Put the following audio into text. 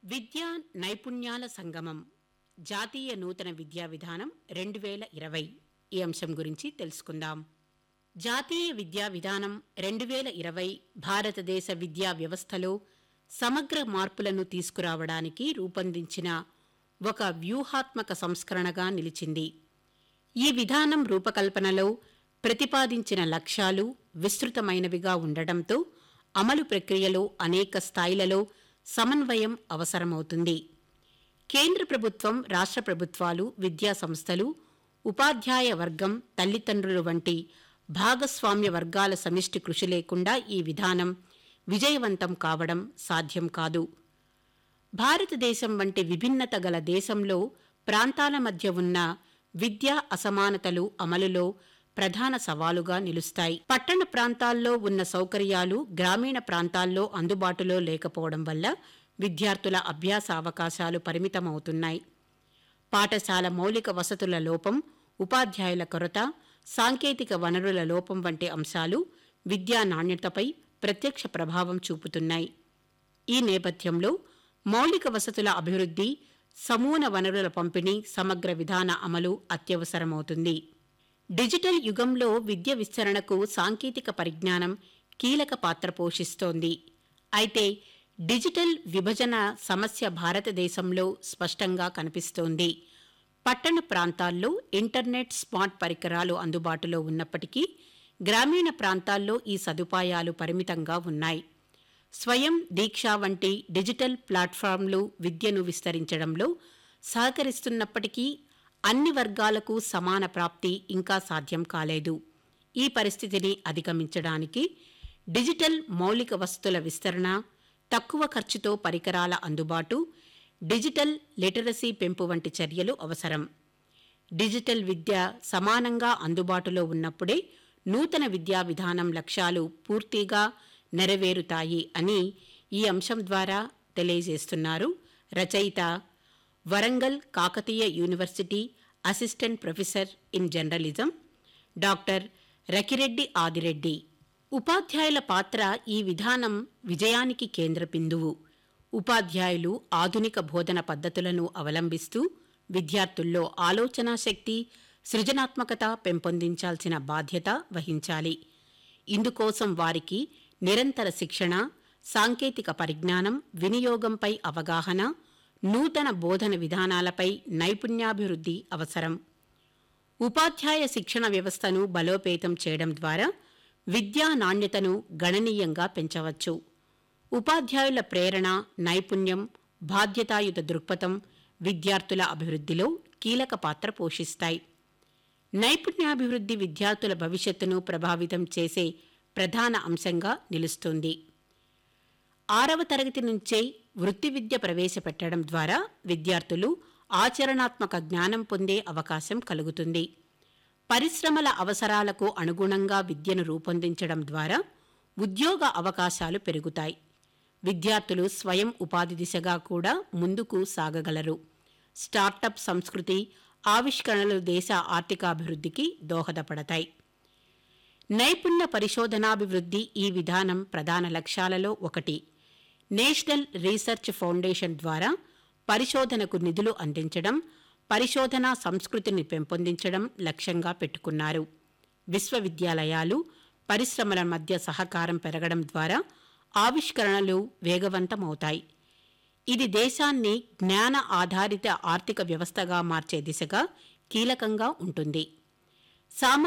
విద్యా నైపుణ్యాల సంగమం జాతీయ నూతన విద్యా విధానం రెండు వేల ఇరవై ఈ అంశం గురించి తెలుసుకుందాం జాతీయ విద్యా విధానం రెండు వేల ఇరవై భారతదేశ విద్యా వ్యవస్థలో సమగ్ర మార్పులను తీసుకురావడానికి రూపొందించిన ఒక వ్యూహాత్మక సంస్కరణగా నిలిచింది ఈ విధానం రూపకల్పనలో ప్రతిపాదించిన లక్ష్యాలు విస్తృతమైనవిగా ఉండటంతో అమలు ప్రక్రియలో అనేక స్థాయిలలో సమన్వయం అవసరమవుతుంది కేంద్ర ప్రభుత్వం రాష్ట్ర ప్రభుత్వాలు విద్యా సంస్థలు ఉపాధ్యాయ వర్గం తల్లిదండ్రులు వంటి భాగస్వామ్య వర్గాల సమిష్టి కృషి లేకుండా ఈ విధానం విజయవంతం కావడం సాధ్యం కాదు భారతదేశం వంటి విభిన్నత గల దేశంలో ప్రాంతాల మధ్య ఉన్న విద్యా అసమానతలు అమలులో ప్రధాన సవాలుగా నిలుస్తాయి పట్టణ ప్రాంతాల్లో ఉన్న సౌకర్యాలు గ్రామీణ ప్రాంతాల్లో అందుబాటులో లేకపోవడం వల్ల విద్యార్థుల అభ్యాస అవకాశాలు పరిమితమవుతున్నాయి పాఠశాల మౌలిక వసతుల లోపం ఉపాధ్యాయుల కొరత సాంకేతిక వనరుల లోపం వంటి అంశాలు విద్యా నాణ్యతపై ప్రత్యక్ష ప్రభావం చూపుతున్నాయి ఈ నేపథ్యంలో మౌలిక వసతుల అభివృద్ధి సమూన వనరుల పంపిణీ సమగ్ర విధాన అమలు అత్యవసరమవుతుంది డిజిటల్ యుగంలో విద్య విస్తరణకు సాంకేతిక పరిజ్ఞానం కీలక పాత్ర పోషిస్తోంది అయితే డిజిటల్ విభజన సమస్య భారతదేశంలో స్పష్టంగా కనిపిస్తోంది పట్టణ ప్రాంతాల్లో ఇంటర్నెట్ స్మార్ట్ పరికరాలు అందుబాటులో ఉన్నప్పటికీ గ్రామీణ ప్రాంతాల్లో ఈ సదుపాయాలు పరిమితంగా ఉన్నాయి స్వయం దీక్ష వంటి డిజిటల్ ప్లాట్ఫామ్లు విద్యను విస్తరించడంలో సహకరిస్తున్నప్పటికీ అన్ని వర్గాలకు సమాన ప్రాప్తి ఇంకా సాధ్యం కాలేదు ఈ పరిస్థితిని అధిగమించడానికి డిజిటల్ మౌలిక వస్తుల విస్తరణ తక్కువ ఖర్చుతో పరికరాల అందుబాటు డిజిటల్ లిటరసీ పెంపు వంటి చర్యలు అవసరం డిజిటల్ విద్య సమానంగా అందుబాటులో ఉన్నప్పుడే నూతన విద్యా విధానం లక్ష్యాలు పూర్తిగా నెరవేరుతాయి అని ఈ అంశం ద్వారా తెలియజేస్తున్నారు రచయిత Warangal Kakatiya university assistant professor in journalism doctor Rakireddy Adireddy ఉపాధ్యాయుల పాత్ర ఈ విధానం విజయానికి కేంద్ర బిందువు ఉపాధ్యాయులు ఆధునిక బోధన పద్ధతులను అవలంబిస్తూ విద్యార్థుల్లో ఆలోచనా శక్తి సృజనాత్మకత పెంపొందించాల్సిన బాధ్యత వహించాలి ఇందుకోసం వారికి నిరంతర శిక్షణ సాంకేతిక పరిజ్ఞానం వినియోగంపై అవగాహన నూతన బోధన విధానాలపై నైపుణ్యాభివృద్ధి అవసరం ఉపాధ్యాయ శిక్షణ వ్యవస్థను బలోపేతం చేయడం ద్వారా విద్యా నాణ్యతను గణనీయంగా పెంచవచ్చు ఉపాధ్యాయుల ప్రేరణ నైపుణ్యం బాధ్యతాయుత దృక్పథం విద్యార్థుల అభివృద్ధిలో కీలక పాత్ర పోషిస్తాయి నైపుణ్యాభివృద్ధి విద్యార్థుల భవిష్యత్తును ప్రభావితం చేసే ప్రధాన అంశంగా నిలుస్తుంది ఆరవ తరగతి నుంచే వృత్తి విద్య ప్రవేశపెట్టడం ద్వారా విద్యార్థులు ఆచరణాత్మక జ్ఞానం పొందే అవకాశం కలుగుతుంది పరిశ్రమల అవసరాలకు అనుగుణంగా విద్యను రూపొందించడం ద్వారా ఉద్యోగ అవకాశాలు పెరుగుతాయి విద్యార్థులు స్వయం ఉపాధి దిశగా కూడా ముందుకు సాగగలరు స్టార్టప్ సంస్కృతి ఆవిష్కరణలు దేశ ఆర్థికాభివృద్ధికి దోహదపడతాయి నైపుణ్య పరిశోధనాభివృద్ధి ఈ విధానం ప్రధాన లక్ష్యాలలో ఒకటి నేషనల్ రీసెర్చ్ ఫౌండేషన్ ద్వారా పరిశోధనకు నిధులు అందించడం పరిశోధనా సంస్కృతిని పెంపొందించడం లక్ష్యంగా పెట్టుకున్నారు విశ్వవిద్యాలయాలు పరిశ్రమల మధ్య సహకారం పెరగడం ద్వారా ఆవిష్కరణలు వేగవంతమవుతాయి ఇది దేశాన్ని జ్ఞాన ఆధారిత ఆర్థిక వ్యవస్థగా మార్చే దిశగా కీలకంగా ఉంటుంది సామా